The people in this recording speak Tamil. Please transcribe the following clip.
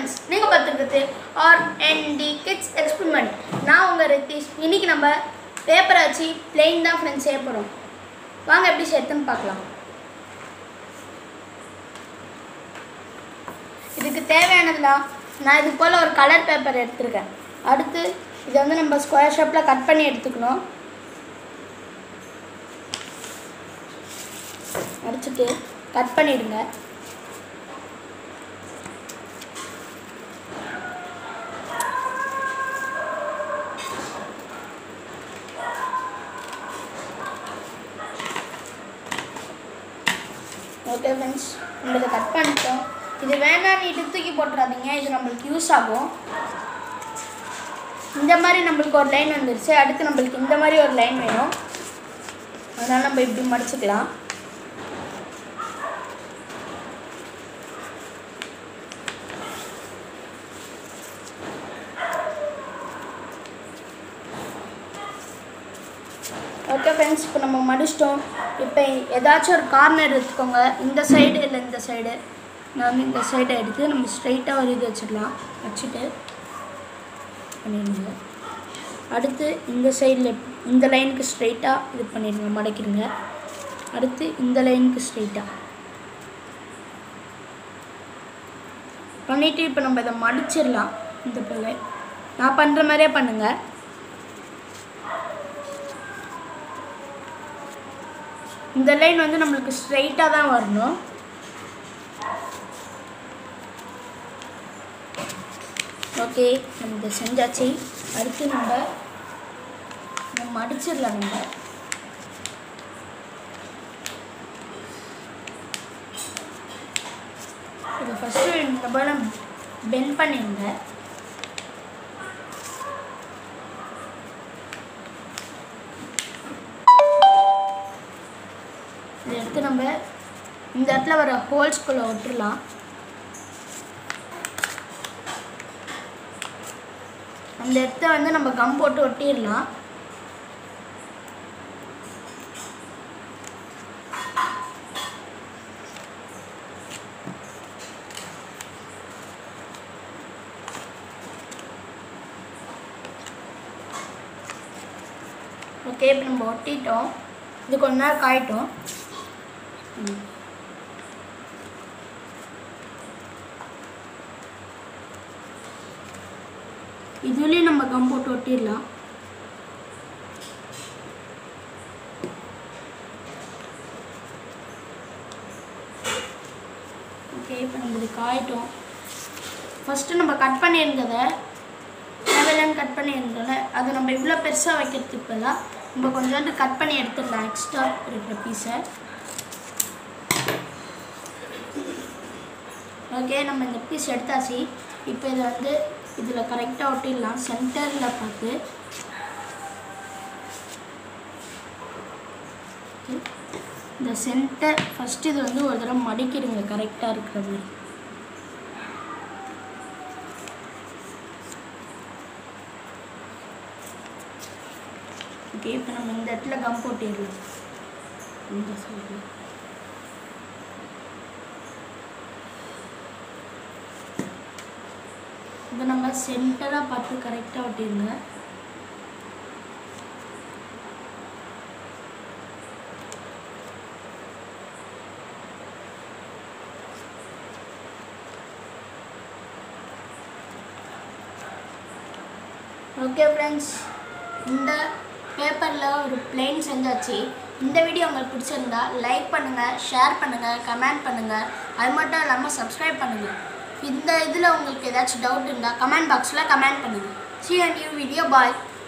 ஃப்ரெண்ட்ஸ் நீங்கள் பார்த்துருக்குது R N D kids experiment நான் உங்கள் ரித்தீஷ் இன்னைக்கு நம்ம பேப்பரை வச்சு பிளெயின் தான் ஃப்ரெண்ட்ஸ் செய்ய போகிறோம் வாங்க எப்படி சேர்த்துன்னு பார்க்கலாம் இதுக்கு தேவையானதுலாம் நான் இது போல் ஒரு கலர் பேப்பர் எடுத்திருக்கேன் அடுத்து இதை வந்து நம்ம ஸ்கொயர் ஷேப்பில் கட் பண்ணி எடுத்துக்கணும் அடிச்சுட்டு கட் பண்ணிடுங்க ஓகே ஃப்ரெண்ட்ஸ் நம்மளுக்கு கட் பண்ணிட்டோம் இது வேணாம் நீட்டு தூக்கி போட்டுறாதீங்க இது நம்மளுக்கு யூஸ் ஆகும் இந்த மாதிரி நம்மளுக்கு ஒரு லைன் வந்துருச்சு அடுத்து நம்மளுக்கு இந்த மாதிரி ஒரு லைன் வேணும் அதனால் நம்ம இப்படி மடிச்சுக்கலாம் ஓகே ஃப்ரெண்ட்ஸ் இப்போ நம்ம மடிச்சிட்டோம் இப்போ ஏதாச்சும் ஒரு கார்னர் எடுத்துக்கோங்க இந்த சைடு இல்லை இந்த சைடு நான் வந்து இந்த சைடை எடுத்து நம்ம ஸ்ட்ரைட்டாக ஒரு இது வச்சிடலாம் வச்சுட்டு பண்ணிடுங்க அடுத்து இந்த சைடில் இந்த லைனுக்கு ஸ்ட்ரைட்டாக இது பண்ணிடுங்க மடக்கிடுங்க அடுத்து இந்த லைனுக்கு ஸ்ட்ரைட்டாக பண்ணிவிட்டு இப்போ நம்ம இதை மடிச்சிடலாம் இந்த போல் நான் பண்ணுற மாதிரியே பண்ணுங்கள் இந்த லைன் வந்து நம்மளுக்கு ஸ்ட்ரைட்டாக தான் வரணும் ஓகே நம்ம இதை செஞ்சாச்சு அடுத்து நம்ம நம்ம மடிச்சிடலாம் நம்ம இதை ஃபஸ்ட்டு இந்த போல் பெண்ட் பண்ணிடுங்க இதை எடுத்து நம்ம இந்த இடத்துல வர ஹோல்ஸ்குள்ளே விட்டுறலாம் அந்த இடத்த வந்து நம்ம கம் போட்டு ஒட்டிடலாம் ஓகே இப்போ நம்ம ஒட்டிட்டோம் இது கொஞ்ச நேரம் காயட்டும் ம். இதுலேயும் நம்ம கம் போட்டு ஒட்டிடலாம் ஓகே இப்போ நம்ம இது காயட்டும் ஃபஸ்ட்டு நம்ம கட் பண்ணியிருந்ததை தேவையில்லைன்னு கட் பண்ணியிருந்தோம்ல அது நம்ம இவ்வளோ பெருசாக வைக்கிறதுக்கு பதிலாக நம்ம கொஞ்சோண்டு கட் பண்ணி எடுத்துடலாம் எக்ஸ்ட்ரா இருக்கிற பீஸை ஓகே நம்ம இந்த பீஸ் எடுத்தாச்சு இப்போ இதை வந்து இதில் கரெக்டாக ஒட்டிடலாம் சென்டரில் பார்த்து Okay. இந்த சென்டர் ஃபஸ்ட்டு இது வந்து ஒரு தடவை மடிக்கிடுங்க கரெக்டாக இருக்கிற மாதிரி ஓகே இப்போ நம்ம இந்த இடத்துல கம் போட்டிடலாம் இந்த சைடில் இப்போ நம்ம சென்டராக பார்த்து கரெக்டாக ஒட்டிடுங்க ஓகே ஃப்ரெண்ட்ஸ் இந்த பேப்பரில் ஒரு பிளெயின் செஞ்சாச்சு இந்த வீடியோ உங்களுக்கு பிடிச்சிருந்தா லைக் பண்ணுங்கள் ஷேர் பண்ணுங்கள் கமெண்ட் பண்ணுங்கள் அது மட்டும் இல்லாமல் சப்ஸ்கிரைப் பண்ணுங்கள் இந்த இதில் உங்களுக்கு ஏதாச்சும் டவுட் இருந்தால் கமெண்ட் பாக்ஸில் கமெண்ட் பண்ணுங்கள் see you in new video bye